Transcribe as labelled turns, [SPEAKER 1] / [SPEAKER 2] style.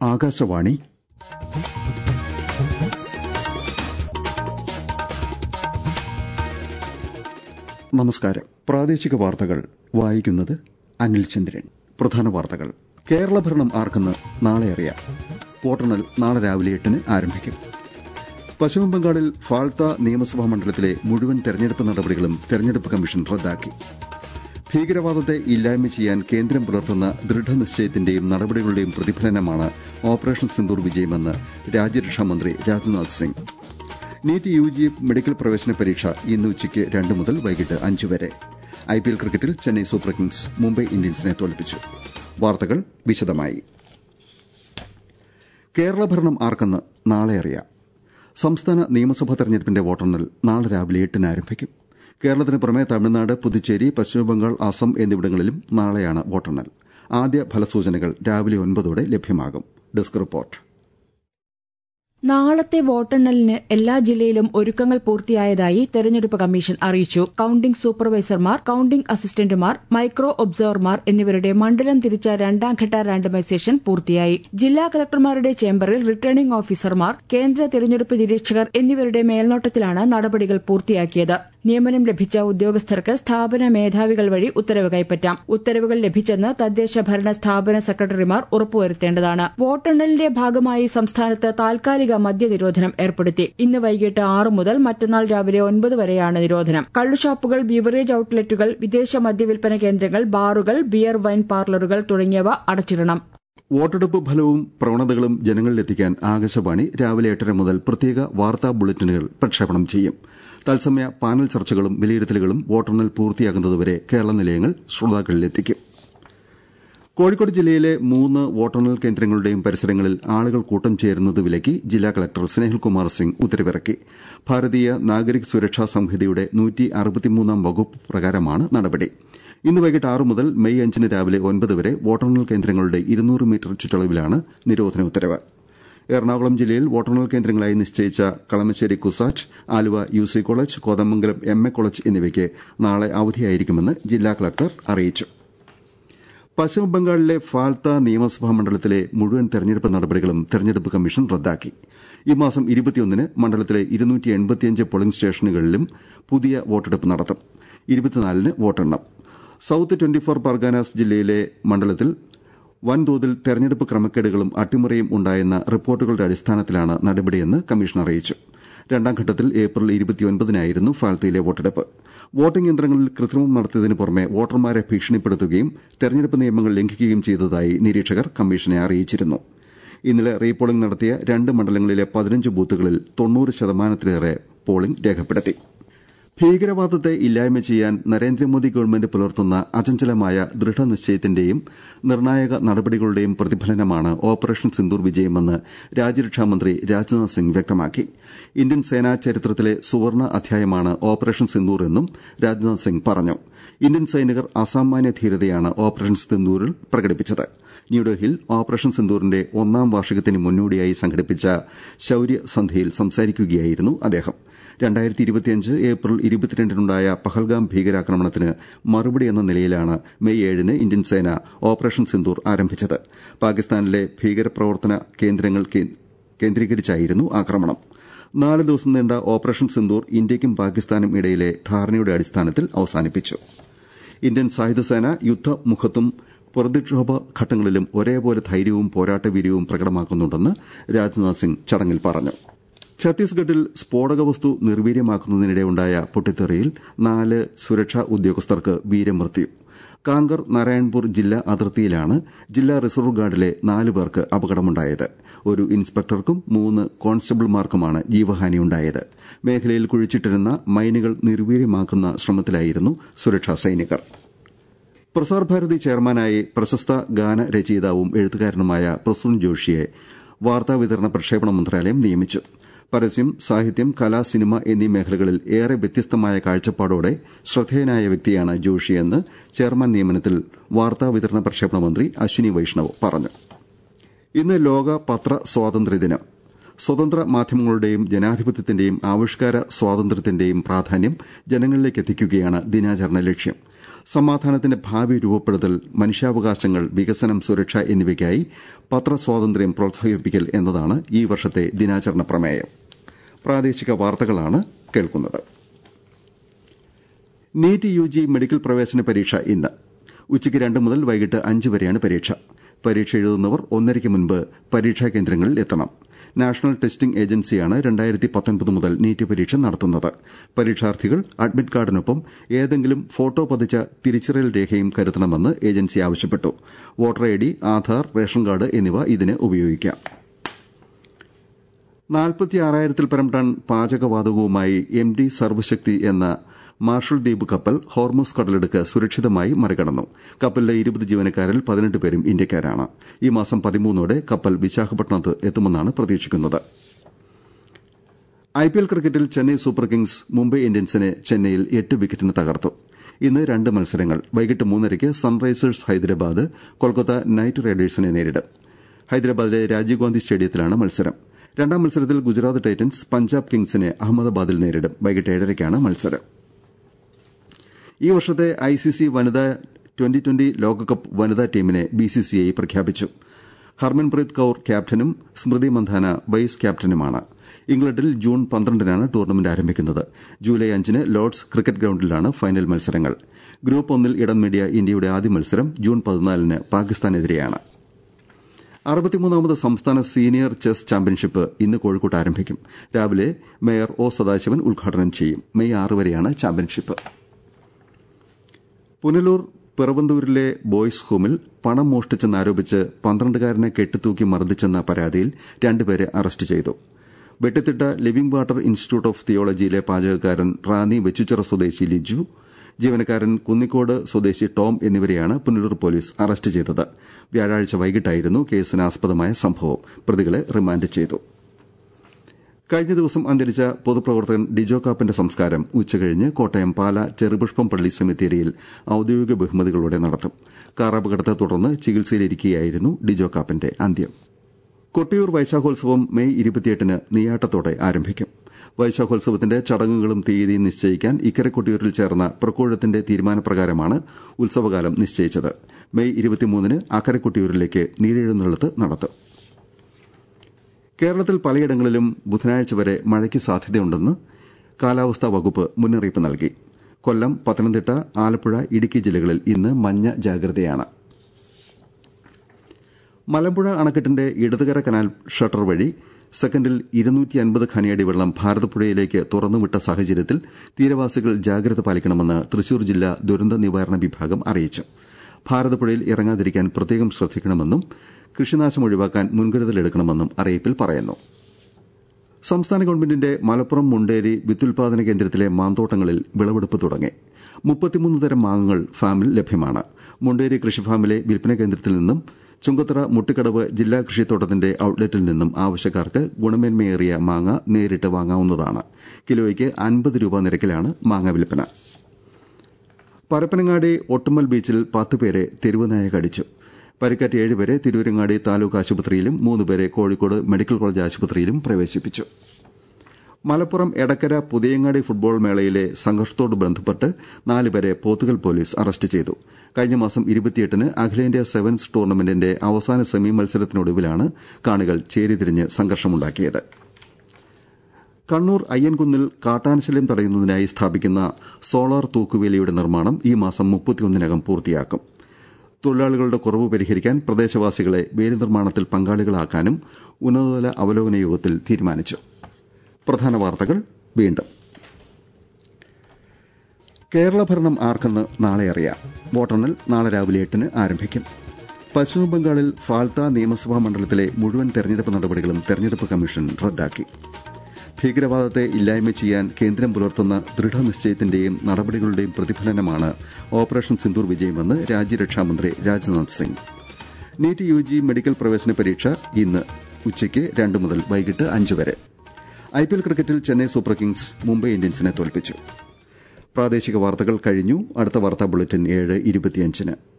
[SPEAKER 1] ആകാശവാണി നമസ്കാരം പ്രാദേശിക വാർത്തകൾ വായിക്കുന്നത് അനിൽ ചന്ദ്രൻ പ്രധാന വാർത്തകൾ കേരള ഭരണം ആർക്കെന്ന് നാളെ അറിയാം വോട്ടെണ്ണൽ നാളെ രാവിലെ എട്ടിന് ആരംഭിക്കും പശ്ചിമബംഗാളിൽ ഫാൽത്ത നിയമസഭാ മണ്ഡലത്തിലെ മുഴുവൻ തെരഞ്ഞെടുപ്പ് നടപടികളും തെരഞ്ഞെടുപ്പ് കമ്മീഷൻ റദ്ദാക്കി ഭീകരവാദത്തെ ഇല്ലായ്മ ചെയ്യാൻ കേന്ദ്രം പുലർത്തുന്ന ദൃഢനിശ്ചയത്തിന്റെയും നടപടികളുടെയും പ്രതിഫലനമാണ് ഓപ്പറേഷൻ സിന്ദൂർ വിജയമെന്ന് രാജ്യരക്ഷാമന്ത്രി Rajnath Singh NEET U G medical പ്രവേശന പരീക്ഷ ഇന്ന് ഉച്ചയ്ക്ക് രണ്ട് മുതൽ വൈകിട്ട് അഞ്ച് വരെ ഐപിഎൽ ക്രിക്കറ്റിൽ ചെന്നൈ സൂപ്പർ കിങ്സ് മുംബൈ ഇന്ത്യൻസിനെ തോൽപ്പിച്ചു വാർത്തകൾ വിശദമായി കേരള ഭരണം ആർക്കെന്ന് നാളെ അറിയാം സംസ്ഥാന നിയമസഭാ തെരഞ്ഞെടുപ്പിന്റെ വോട്ടെണ്ണൽ നാളെ രാവിലെ എട്ടിന് ആരംഭിക്കും കേരളത്തിന് പുറമെ തമിഴ്നാട് പുതുച്ചേരി പശ്ചിമബംഗാൾ അസം എന്നിവിടങ്ങളിലും നാളെയാണ് വോട്ടെണ്ണൽ ആദ്യ ഫലസൂചനകൾ രാവിലെ ഒൻപതോടെ ലഭ്യമാകും ഡെസ്ക് റിപ്പോർട്ട്
[SPEAKER 2] നാളത്തെ വോട്ടെണ്ണലിന് എല്ലാ ജില്ലയിലും ഒരുക്കങ്ങൾ പൂർത്തിയായതായി തെരഞ്ഞെടുപ്പ് കമ്മീഷൻ അറിയിച്ചു കൌണ്ടിംഗ് സൂപ്പർവൈസർമാർ കൌണ്ടിംഗ് അസിസ്റ്റന്റുമാർ മൈക്രോ ഒബ്സർവർമാർ എന്നിവരുടെ മണ്ഡലം തിരിച്ച രണ്ടാംഘട്ട റാൻഡമൈസേഷൻ പൂർത്തിയായി ജില്ലാ കളക്ടർമാരുടെ ചേംബറിൽ റിട്ടേണിംഗ് ഓഫീസർമാർ കേന്ദ്ര തെരഞ്ഞെടുപ്പ് നിരീക്ഷകർ എന്നിവരുടെ മേൽനോട്ടത്തിലാണ് നടപടികൾ പൂർത്തിയാക്കിയത് നിയമനം ലഭിച്ച ഉദ്യോഗസ്ഥർക്ക് സ്ഥാപന മേധാവികൾ വഴി ഉത്തരവ് കൈപ്പറ്റാം ഉത്തരവുകൾ ലഭിച്ചെന്ന് തദ്ദേശ ഭരണ സ്ഥാപന സെക്രട്ടറിമാർ ഉറപ്പുവരുത്തേണ്ടതാണ് വോട്ടെണ്ണലിന്റെ ഭാഗമായി സംസ്ഥാനത്ത് താൽക്കാലിക മദ്യനിരോധനം ഏർപ്പെടുത്തി ഇന്ന് വൈകിട്ട് ആറ് മുതൽ മറ്റന്നാൾ രാവിലെ ഒൻപത് വരെയാണ് നിരോധനം കള്ളുഷാപ്പുകൾ ബീവറേജ് ഔട്ട്ലെറ്റുകൾ വിദേശ മദ്യവിൽപ്പന കേന്ദ്രങ്ങൾ ബാറുകൾ ബിയർ വൈൻ പാർലറുകൾ തുടങ്ങിയവ അടച്ചിടണം
[SPEAKER 1] വോട്ടെടുപ്പ് ഫലവും പ്രവണതകളും ജനങ്ങളിലെത്തിക്കാൻ ആകാശവാണി രാവിലെ എട്ടര മുതൽ പ്രത്യേക വാർത്താ ബുള്ളറ്റിനുകൾ പ്രക്ഷേപണം ചെയ്യും തത്സമയ പാനൽ ചർച്ചകളും വിലയിരുത്തലുകളും വോട്ടെണ്ണൽ പൂർത്തിയാകുന്നതുവരെ കേരള നിലയങ്ങൾ ശ്രോതാക്കളിലെത്തിക്കും കോഴിക്കോട് ജില്ലയിലെ മൂന്ന് വോട്ടെണ്ണൽ കേന്ദ്രങ്ങളുടെയും പരിസരങ്ങളിൽ ആളുകൾ കൂട്ടം ചേരുന്നത് വിലക്കി ജില്ലാ കളക്ടർ സ്നേഹിൽകുമാർ സിംഗ് ഉത്തരവിറക്കി ഭാരതീയ നാഗരിക് സുരക്ഷാ സംഹിതയുടെ വകുപ്പ് പ്രകാരമാണ് നടപടി ഇന്ന് വൈകിട്ട് ആറ് മുതൽ മെയ് അഞ്ചിന് രാവിലെ ഒൻപത് വരെ വോട്ടെണ്ണൽ കേന്ദ്രങ്ങളുടെ ഇരുന്നൂറ് മീറ്റർ ചുറ്റളവിലാണ് നിരോധന ഉത്തരവ് എറണാകുളം ജില്ലയിൽ വോട്ടെണ്ണൽ കേന്ദ്രങ്ങളായി നിശ്ചയിച്ച Kalamassery CUSAT Aluva U C college Kothamangalam M A college എന്നിവയ്ക്ക് നാളെ അവധിയായിരിക്കുമെന്ന് ജില്ലാ കളക്ടർ അറിയിച്ചു പശ്ചിമബംഗാളിലെ ഫാൽത്ത നിയമസഭാ മണ്ഡലത്തിലെ മുഴുവൻ തെരഞ്ഞെടുപ്പ് നടപടികളും തെരഞ്ഞെടുപ്പ് കമ്മീഷൻ റദ്ദാക്കി ഈ മാസം ഇരുപത്തിയൊന്നിന് മണ്ഡലത്തിലെ പോളിംഗ് സ്റ്റേഷനുകളിലും പുതിയ വോട്ടെടുപ്പ് നടത്തും ഇരുപത്തിനാലിന് വോട്ടെണ്ണം സൌത്ത് ട്വന്റി ഫോർ പർഗാനാസ് ജില്ലയിലെ മണ്ഡലത്തിൽ വൻതോതിൽ തെരഞ്ഞെടുപ്പ് ക്രമക്കേടുകളും അട്ടിമറിയും ഉണ്ടായെന്ന റിപ്പോർട്ടുകളുടെ അടിസ്ഥാനത്തിലാണ് നടപടിയെന്ന് കമ്മീഷൻ അറിയിച്ചു രണ്ടാംഘട്ടത്തിൽ ഏപ്രിൽ ഇരുപത്തിയൊൻപതിനായിരുന്നു ഫാൽത്തയിലെ വോട്ടെടുപ്പ് വോട്ടിംഗ് യന്ത്രങ്ങളിൽ കൃത്രിമം നടത്തിയതിനു പുറമെ വോട്ടർമാരെ ഭീഷണിപ്പെടുത്തുകയും തെരഞ്ഞെടുപ്പ് നിയമങ്ങൾ ലംഘിക്കുകയും ചെയ്തതായി നിരീക്ഷകർ കമ്മീഷനെ അറിയിച്ചിരുന്നു ഇന്നലെ റീപോളിംഗ് നടത്തിയ രണ്ട് മണ്ഡലങ്ങളിലെ പതിനഞ്ച് ബൂത്തുകളിൽ തൊണ്ണൂറ് ശതമാനത്തിലേറെ പോളിംഗ് രേഖപ്പെടുത്തി ഭീകരവാദത്തെ ഇല്ലായ്മ ചെയ്യാൻ നരേന്ദ്രമോദി ഗവൺമെന്റ് പുലർത്തുന്ന അചഞ്ചലമായ ദൃഢനിശ്ചയത്തിന്റെയും നിർണായക നടപടികളുടെയും പ്രതിഫലനമാണ് ഓപ്പറേഷൻ സിന്ദൂർ വിജയമെന്ന് രാജ്യരക്ഷാമന്ത്രി രാജ്നാഥ് സിംഗ് വ്യക്തമാക്കി ഇന്ത്യൻ സേനാ ചരിത്രത്തിലെ സുവർണ അധ്യായമാണ് ഓപ്പറേഷൻ സിന്ദൂർ എന്നും രാജ്നാഥ് സിംഗ് പറഞ്ഞു ഇന്ത്യൻ സൈനികർ അസാമാന്യ ധീരതയാണ് ഓപ്പറേഷൻ സിന്ദൂരിൽ പ്രകടിപ്പിച്ചത് ന്യൂഡൽഹിയിൽ ഓപ്പറേഷൻ സിന്ദൂറിന്റെ ഒന്നാം വാർഷികത്തിന് മുന്നോടിയായി സംഘടിപ്പിച്ച ശൌര്യസന്ധ്യയിൽ സംസാരിക്കുകയായിരുന്നു അദ്ദേഹം ഏപ്രിൽ ഇരുപത്തിരണ്ടിനുണ്ടായ പഹൽഗാം ഭീകരാക്രമണത്തിന് മറുപടി എന്ന നിലയിലാണ് മെയ് ഏഴിന് ഇന്ത്യൻ സേന ഓപ്പറേഷൻ സിന്ദൂർ ആരംഭിച്ചത് പാകിസ്ഥാനിലെ ഭീകരപ്രവർത്തന കേന്ദ്രങ്ങൾ കേന്ദ്രീകരിച്ചായിരുന്നു ആക്രമണം നാല് ദിവസം നീണ്ട ഓപ്പറേഷൻ സിന്ദൂർ ഇന്ത്യയ്ക്കും പാകിസ്ഥാനും ഇടയിലെ ധാരണയുടെ അടിസ്ഥാനത്തിൽ അവസാനിപ്പിച്ചു ഇന്ത്യൻ സായുധസേന യുദ്ധമുഖത്തും പ്രതിക്ഷോഭ ഘട്ടങ്ങളിലും ഒരേപോലെ ധൈര്യവും പോരാട്ടവീര്യവും പ്രകടമാക്കുന്നുണ്ടെന്ന് രാജ്നാഥ് സിംഗ് ചടങ്ങിൽ പറഞ്ഞു ഛത്തീസ്ഗഡിൽ സ്ഫോടക വസ്തു നിർവീര്യമാക്കുന്നതിനിടെയുണ്ടായ പൊട്ടിത്തെറിയിൽ നാല് സുരക്ഷാ ഉദ്യോഗസ്ഥർക്ക് വീരമൃത്യു കാങ്കർ നാരായൺപൂർ ജില്ലാ അതിർത്തിയിലാണ് ജില്ലാ റിസർവ് ഗാർഡിലെ നാല് പേർക്ക് അപകടമുണ്ടായത് ഒരു ഇൻസ്പെക്ടർക്കും മൂന്ന് കോൺസ്റ്റബിൾമാർക്കുമാണ് ജീവഹാനിയുണ്ടായത് മേഖലയിൽ കുഴിച്ചിട്ടിരുന്ന മൈനുകൾ നിർവീര്യമാക്കുന്ന ശ്രമത്തിലായിരുന്നു സുരക്ഷാ സൈനികർ പ്രസാർ ഭാരതി ചെയർമാനായി പ്രശസ്ത ഗാന രചയിതാവും എഴുത്തുകാരനുമായ പ്രസൂൺ ജോഷിയെ വാർത്താവിതരണ പ്രക്ഷേപണ മന്ത്രാലയം നിയമിച്ചു പരസ്യം സാഹിത്യം കല സിനിമ എന്നീ മേഖലകളിൽ ഏറെ വ്യത്യസ്തമായ കാഴ്ചപ്പാടോടെ ശ്രദ്ധേയനായ വ്യക്തിയാണ് ജോഷിയെന്ന് ചെയർമാൻ നിയമനത്തിൽ വാർത്താവിതരണ പ്രക്ഷേപണ മന്ത്രി അശ്വിനി വൈഷ്ണവ് പറഞ്ഞു ഇന്ന് ലോക പത്ര സ്വാതന്ത്ര്യദിനം സ്വതന്ത്ര മാധ്യമങ്ങളുടെയും ജനാധിപത്യത്തിന്റെയും ആവിഷ്കാര സ്വാതന്ത്ര്യത്തിന്റെയും പ്രാധാന്യം ജനങ്ങളിലേക്ക് എത്തിക്കുകയാണ് ദിനാചരണ ലക്ഷ്യം സമാധാനത്തിന്റെ ഭാവി രൂപപ്പെടുത്തൽ മനുഷ്യാവകാശങ്ങൾ വികസനം സുരക്ഷ എന്നിവയ്ക്കായി പത്രസ്വാതന്ത്ര്യം പ്രോത്സാഹിപ്പിക്കൽ എന്നതാണ് ഈ വർഷത്തെ ദിനാചരണ പ്രമേയം പ്രാദേശിക വാർത്തകളാണ് കേൾക്കുന്നത് നീറ്റ് യു ജി മെഡിക്കൽ പ്രവേശന പരീക്ഷ ഇന്ന് ഉച്ചയ്ക്ക് രണ്ട് മുതൽ വൈകിട്ട് അഞ്ച് വരെയാണ് പരീക്ഷ പരീക്ഷ എഴുതുന്നവർ ഒന്നരയ്ക്ക് മുൻപ് പരീക്ഷാ കേന്ദ്രങ്ങളിൽ എത്തണം നാഷണൽ ടെസ്റ്റിംഗ് ഏജൻസിയാണ് രണ്ടായിരത്തി പത്തൊൻപത് മുതൽ നീറ്റ് പരീക്ഷ നടത്തുന്നത് പരീക്ഷാർത്ഥികൾ അഡ്മിറ്റ് കാർഡിനൊപ്പം ഏതെങ്കിലും ഫോട്ടോ പതിച്ച തിരിച്ചറിയൽ രേഖയും കരുതണമെന്ന് ഏജൻസി ആവശ്യപ്പെട്ടു voter I D Aadhaar ration card എന്നിവ ഇതിന് ഉപയോഗിക്കാം നാൽപ്പത്തി ആറായിരത്തിൽ പരം ടൺ പാചകവാതകവുമായി എം ഡി സർവശക്തി എന്ന മാർഷൽ ദ്വീപ് കപ്പൽ ഹോർമോസ് കടലെടുക്ക് സുരക്ഷിതമായി മറികടന്നു കപ്പലിലെ ഇരുപത് ജീവനക്കാരിൽ പതിനെട്ട് പേരും ഇന്ത്യക്കാരാണ് ഈ മാസം പതിമൂന്നോടെ കപ്പൽ വിശാഖപട്ടണത്ത് എത്തുമെന്നാണ് പ്രതീക്ഷിക്കുന്നത് ഐപിഎൽ ക്രിക്കറ്റിൽ ചെന്നൈ സൂപ്പർ കിങ്സ് മുംബൈ ഇന്ത്യൻസിനെ ചെന്നൈയിൽ എട്ട് വിക്കറ്റിന് തകർത്തു ഇന്ന് രണ്ട് മത്സരങ്ങൾ വൈകിട്ട് മൂന്നരയ്ക്ക് സൺറൈസേഴ്സ് ഹൈദരാബാദ് കൊൽക്കത്ത നൈറ്റ് റൈഡേഴ്സിനെ നേരിടും ഹൈദരാബാദിലെ രാജീവ് ഗാന്ധി സ്റ്റേഡിയത്തിലാണ് മത്സരം രണ്ടാം മത്സരത്തിൽ ഗുജറാത്ത് ടൈറ്റൻസ് പഞ്ചാബ് കിങ്സിനെ അഹമ്മദാബാദിൽ നേരിടും വൈകിട്ട് ഏഴരയ്ക്കാണ് മത്സരം ഈ വർഷത്തെ ഐസിസി വനിതാ ട്വന്റി ട്വന്റി ലോകകപ്പ് വനിതാ ടീമിനെ ബിസിസിഐ പ്രഖ്യാപിച്ചു ഹർമൻപ്രീത് കൌർ ക്യാപ്റ്റനും സ്മൃതി മന്ധാന വൈസ് ക്യാപ്റ്റനുമാണ് ഇംഗ്ലണ്ടിൽ ജൂൺ പന്ത്രണ്ടിനാണ് ടൂർണമെന്റ് ആരംഭിക്കുന്നത് ജൂലൈ അഞ്ചിന് ലോർഡ്സ് ക്രിക്കറ്റ് ഗ്രൌണ്ടിലാണ് ഫൈനൽ മത്സരങ്ങൾ ഗ്രൂപ്പ് ഒന്നിൽ ഇടം നേടിയ ഇന്ത്യയുടെ ആദ്യ മത്സരം ജൂൺ പതിനാലിന് പാകിസ്ഥാനെതിരെയാണ് അറുപത്തിമൂന്നാമത് സംസ്ഥാന സീനിയർ ചെസ് ചാമ്പ്യൻഷിപ്പ് ഇന്ന് കോഴിക്കോട്ട് ആരംഭിക്കും രാവിലെ മേയർ ഒ സദാശിവൻ ഉദ്ഘാടനം ചെയ്യും മെയ് ആറ് വരെയാണ് ചാമ്പ്യൻഷിപ്പ് പുനലൂർ പിറവന്തൂരിലെ ബോയ്സ് ഹോമിൽ പണം മോഷ്ടിച്ചെന്നാരോപിച്ച് പന്ത്രണ്ടുകാരനെ കെട്ടിത്തൂക്കി മർദ്ദിച്ചെന്ന പരാതിയിൽ രണ്ടുപേരെ അറസ്റ്റ് ചെയ്തു Vettithitta living water institute of തിയോളജിയിലെ പാചകക്കാരൻ റാന്നി വെച്ചുച്ചിറ സ്വദേശി ലിജു ജീവനക്കാരൻ കുന്നിക്കോട് സ്വദേശി ടോം എന്നിവരെയാണ് പുനലൂർ പോലീസ് അറസ്റ്റ് ചെയ്തത് വ്യാഴാഴ്ച വൈകിട്ടായിരുന്നു കേസിനാസ്പദമായ സംഭവം പ്രതികളെ റിമാൻഡ് ചെയ്തു കഴിഞ്ഞ ദിവസം അന്തരിച്ച പൊതുപ്രവർത്തകൻ ഡിജോ കാപ്പന്റെ സംസ്കാരം ഉച്ചകഴിഞ്ഞ് കോട്ടയം പാല ചെറുപുഷ്പം പള്ളി സെമിത്തേരിയിൽ ഔദ്യോഗിക ബഹുമതികളോടെ നടത്തും കാറപകടത്തെ തുടർന്ന് ചികിത്സയിലിരിക്കുകയായിരുന്നു ഡിജോ കാപ്പന്റെ അന്ത്യം കൊട്ടിയൂർ വൈശാഖോത്സവം മെയ് ഇരുപത്തിയെട്ടിന് നെയ്യാട്ടത്തോടെ ആരംഭിക്കും വൈശാഖോത്സവത്തിന്റെ ചടങ്ങുകളും തീയതിയും നിശ്ചയിക്കാൻ ഇക്കരെ കൊട്ടിയൂരിൽ ചേർന്ന പ്രക്കോഴത്തിന്റെ തീരുമാനപ്രകാരമാണ് ഉത്സവകാലം നിശ്ചയിച്ചത് മെയ് ഇരുപത്തിമൂന്നിന് അക്കരെ കൊട്ടിയൂരിലേക്ക് നീരെഴുന്നള്ളത്ത് നടത്തും കേരളത്തിൽ പലയിടങ്ങളിലും ബുധനാഴ്ച വരെ മഴയ്ക്ക് സാധ്യതയുണ്ടെന്ന് കാലാവസ്ഥാ വകുപ്പ് മുന്നറിയിപ്പ് നൽകി കൊല്ലം പത്തനംതിട്ട ആലപ്പുഴ ഇടുക്കി ജില്ലകളിൽ ഇന്ന് മഞ്ഞ ജാഗ്രതയാണ് മലമ്പുഴ അണക്കെട്ടിന്റെ ഇടതുകര കനാൽ ഷട്ടർ വഴി സെക്കൻഡിൽ ഇരുന്നൂറ്റി അൻപത് ഖനിയടി വെള്ളം ഭാരതപ്പുഴയിലേക്ക് തുറന്നുവിട്ട സാഹചര്യത്തിൽ തീരവാസികൾ ജാഗ്രത പാലിക്കണമെന്ന് തൃശൂർ ജില്ലാ ദുരന്ത നിവാരണ വിഭാഗം അറിയിച്ചു ഭാരതപ്പുഴയിൽ ഇറങ്ങാതിരിക്കാൻ പ്രത്യേകം ശ്രദ്ധിക്കണമെന്നും കൃഷിനാശം ഒഴിവാക്കാൻ മുൻകരുതലെടുക്കണമെന്നും അറിയിപ്പിൽ പറയുന്നു സംസ്ഥാന ഗവൺമെന്റിന്റെ മലപ്പുറം മുണ്ടേരി വിത്തുൽപാദന കേന്ദ്രത്തിലെ മാന്തോട്ടങ്ങളിൽ വിളവെടുപ്പ് തുടങ്ങി മുപ്പത്തിമൂന്ന് തരം മാങ്ങകൾ ഫാമിൽ ലഭ്യമാണ് മുണ്ടേരി കൃഷിഫാമിലെ വിൽപ്പന കേന്ദ്രത്തിൽ നിന്നും ചുങ്കത്തറ മുട്ടിക്കടവ് ജില്ലാ കൃഷിത്തോട്ടത്തിന്റെ ഔട്ട്ലെറ്റിൽ നിന്നും ആവശ്യക്കാർക്ക് ഗുണമേന്മയേറിയ മാങ്ങ നേരിട്ട് വാങ്ങാവുന്നതാണ് കിലോയ്ക്ക് അൻപത് രൂപ നിരക്കിലാണ് മാങ്ങ വിൽപ്പന പരപ്പനങ്ങാടി ഒട്ടുമൽ ബീച്ചിൽ പത്ത് പേരെ തെരുവുനായ കടിച്ചു പരിക്കേറ്റ ഏഴുപേരെ തിരൂരങ്ങാടി താലൂക്ക് ആശുപത്രിയിലും മൂന്നുപേരെ കോഴിക്കോട് മെഡിക്കൽ കോളേജ് ആശുപത്രിയിലും പ്രവേശിപ്പിച്ചു മലപ്പുറം എടക്കര പുതിയങ്ങാടി ഫുട്ബോൾ മേളയിലെ സംഘർഷത്തോട് ബന്ധപ്പെട്ട് നാലുപേരെ പോത്തുകൽ പോലീസ് അറസ്റ്റ് ചെയ്തു കഴിഞ്ഞ മാസം ഇരുപത്തിയെട്ടിന് അഖിലേന്ത്യാ സെവൻസ് ടൂർണമെന്റിന്റെ അവസാന സെമി മത്സരത്തിനൊടുവിലാണ് കാണികൾ ചേരിതിരിഞ്ഞ് സംഘർഷമുണ്ടാക്കിയത് കണ്ണൂർ അയ്യൻകുന്നിൽ കാട്ടാനശല്യം തടയുന്നതിനായി സ്ഥാപിക്കുന്ന സോളാർ തൂക്കുവേലിയുടെ നിർമ്മാണം ഈ മാസം മുപ്പത്തിയൊന്നിനകം പൂർത്തിയാക്കും തൊഴിലാളികളുടെ കുറവ് പരിഹരിക്കാൻ പ്രദേശവാസികളെ വേലി നിർമ്മാണത്തിൽ പങ്കാളികളാക്കാനും ഉന്നതതല അവലോകന യോഗത്തിൽ തീരുമാനിച്ചു പ്രധാന വാർത്തകൾ വീണ്ടും കേരള ഭരണം ആർക്കെന്ന് നാളെ അറിയാം വോട്ടെണ്ണൽ നാളെ രാവിലെ എട്ടിന് ആരംഭിക്കും പശ്ചിമബംഗാളിൽ ഫാൽത്ത നിയമസഭാ മണ്ഡലത്തിലെ മുഴുവൻ തെരഞ്ഞെടുപ്പ് നടപടികളും തെരഞ്ഞെടുപ്പ് കമ്മീഷൻ റദ്ദാക്കി ഭീകരവാദത്തെ ഇല്ലായ്മ ചെയ്യാൻ കേന്ദ്രം പുലർത്തുന്ന ദൃഢനിശ്ചയത്തിന്റെയും നടപടികളുടെയും പ്രതിഫലനമാണ് ഓപ്പറേഷൻ സിന്ദൂർ വിജയമെന്ന് രാജ്യരക്ഷാമന്ത്രി Rajnath Singh NEET U G medical പ്രവേശന പരീക്ഷ ഇന്ന് ഉച്ചയ്ക്ക് രണ്ട് മുതൽ വൈകിട്ട് അഞ്ച് വരെ ഐപിഎൽ ക്രിക്കറ്റിൽ ചെന്നൈ സൂപ്പർ കിങ്സ് മുംബൈ ഇന്ത്യൻസിനെ തോൽപ്പിച്ചു പ്രാദേശിക വാർത്തകൾ കഴിഞ്ഞു അടുത്ത വാർത്താ ബുള്ളറ്റിൻ ഏഴ് ഇരുപത്തിയഞ്ചിന്